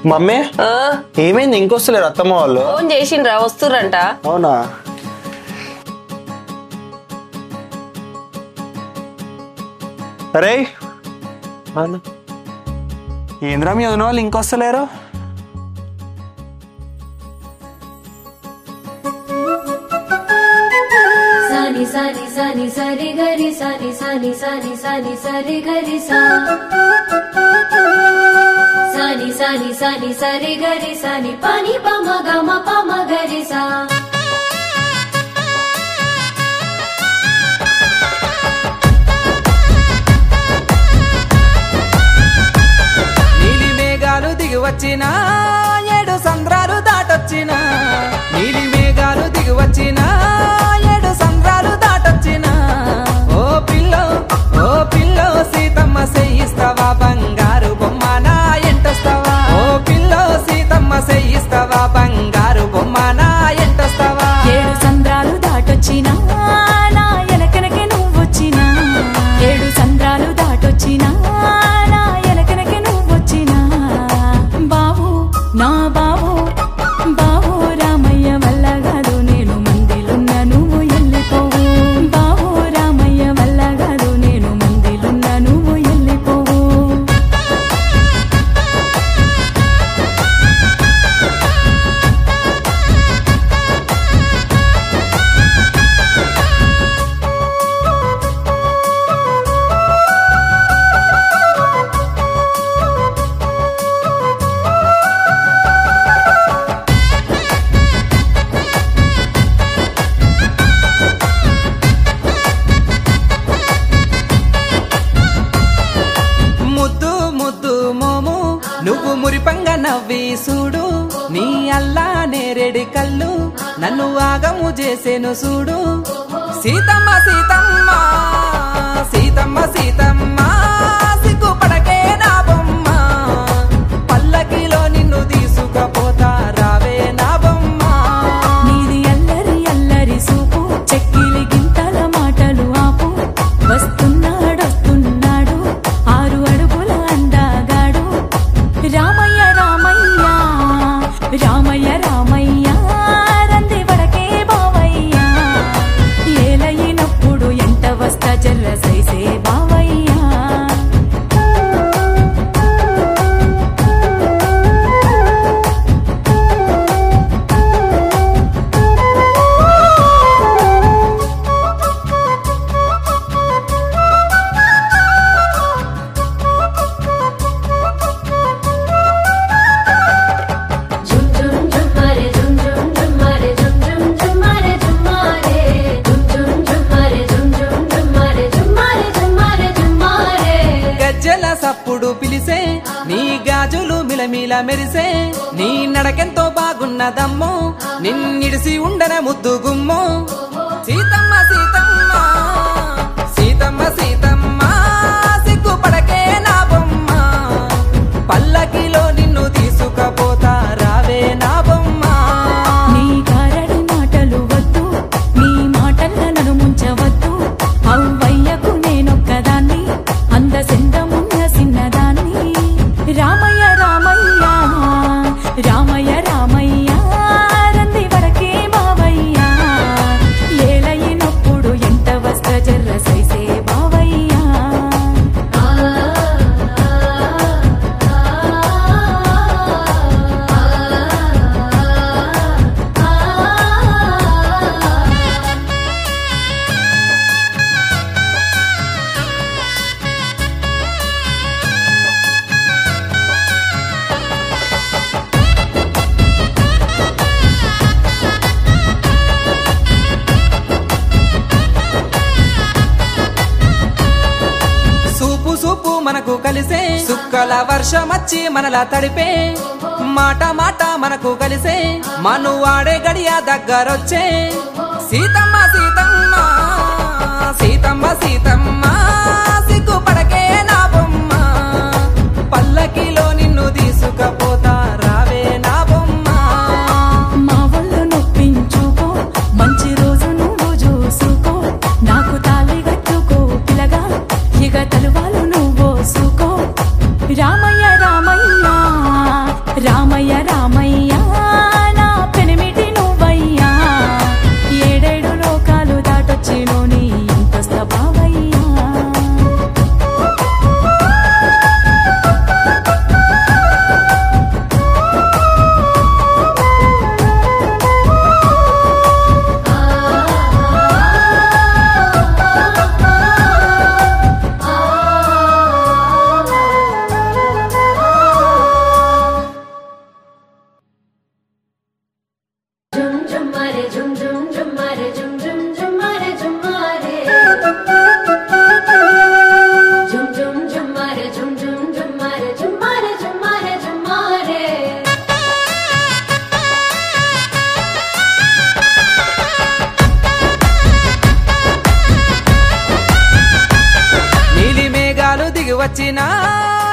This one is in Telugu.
మమ్మీ ఆ, ఏమైంది ఇంకొస్తలేరు అత్తమ్మ వాళ్ళు ఫోన్ చేసిండ్రా వస్తుర్రంట అవునా అరే ఏంద్రా మీ వదిన వాళ్ళు ఇంకొస్తలేరు సాని సాని సాని సరి గరి సాని సాని సాని సాని సరి గరి సా సాని సాని సాని సరి గరి సాని పాని పమ గమ పమ గరి సా నీలి మేఘాలు దిగి వచ్చిన ఏడు సంద్రాలు దాటొచ్చిన నీలి మేఘాలు దిగి వచ్చిన ఏడు సంద్రాలు దాటొచ్చిన ఓ పిల్లో ఓ పిల్లో సీతమ్మ సెయ్యిస్తావా బంగారు బొమ్మ నా ఎంటొస్తావా ఓ పిల్లో సీతమ్మ సెయ్యిస్తావా బంగారు బొమ్మ నా ఎంటొస్తావా ఏడు సంద్రాలు దాటొచ్చినా నా ఎనకెనకే నువ్వొచ్చినా ఏడు సంద్రాలు దాటొచ్చినా నా ఎనకెనకే నువ్వొచ్చినా బావు నా బావు బావు రామయ్య వల్ల కాదు నేను మందిలున్న నువ్వు వెళ్ళిపోవు బావు రామయ్య వల్ల కాదు నేను మందిలున్న నువ్వు వెళ్ళిపోవు ముద్దు ముద్దు మోము నువ్వు మురిపంగా నవ్వి చూడు నీ అల్లా నేరేడి కళ్ళు నన్ను ఆగము చేసేను చూడు సీతమ్మ సీతమ్మ సీతమ్మ సీతమ్మ సిగ్గుపడకే నా బొమ్మ పల్లకిలో నిన్ను తీసుకపోతా రావే నా బొమ్మ నీది అల్లరి అల్లరి సూపు చెక్కిలి గింతల మాటలు ఆపు వస్తున్నాడొస్తున్నాడు ఆరు అడుగుల అందాగాడు రామయ్య రామయ్య రామయ్య రామయ్య రంది వడకే బావయ్య ఏలయినప్పుడు ఎంత వస్తా జర్ర సైసే బావయ్య జుమ్ జుమ్ జుమ్మరే జుమ్ జుమ్ జుమ్మరే జుమ్ జుమ్ జుమ్మరే జుమ్మరే జుమ్ జుమ్ జుమ్మరే జుమ్ జుమ్ జుమ్మరే జుమ్మరే జుమ్మరే జుమ్మరే గజ్జల సప్పుడు పిలిసే నీ గాజులు మిలమిల మెరిసే నీ నడకెంతో బాగున్నదమ్మో నిన్నిడిసి ఉండన ముద్దు గుమ్మో సీతమ్మ సీతమ్మ సీతమ్మ సీతమ్మ సిగ్గుపడకే నా బొమ్మ పల్లకిలో నిన్ను తీసుకపోతా రావే నా బొమ్మ నీ గారడి మాటలు వద్దు నీ మాటల్ల నన్ను ముంచవద్దు అవ్వయ్యకు నేనొక్కదాన్ని అందసిందమున్న సిన్నదాన్ని రామయ్య రామయ్య రామయ్య రామయ్య రంది వరకే బావయ్య ఏలయినప్పుడు ఎంత వస్త జర్ర సైసే బావయ్య ఆ సూపు సూపు మనకు కలిసే సుక్కల వర్షం వచ్చి మనలా తడిపే మాట మాట మనకు కలిసే మను వాడే గడియ దగ్గరొచ్చే సీతమ్మ సీతమ్మ సీతమ్మ సీతమ్మ సిగ్గుపడకే నా బొమ్మ పల్లకిలో నిన్ను తీసుకపోతా రావే నా బొమ్మ మా ఒళ్ళు నొప్పించుకో మంచి రోజు నువ్వు చూసుకో నాకు తాళి కట్టుకో పిలగా ఇక తలువాలు నువ్వు సూకో రామయ్య రామయ్య రామ జుమ్ జుమ్ జుమ్మారే జుమ్మారే జుమ్ జుమ్ జుమ్మారే జుమ్ జుమ్ జుమ్మారే జుమ్మారే జుమ్మారే జుమ్మారే నీలి మేఘాలు దిగి వచ్చినా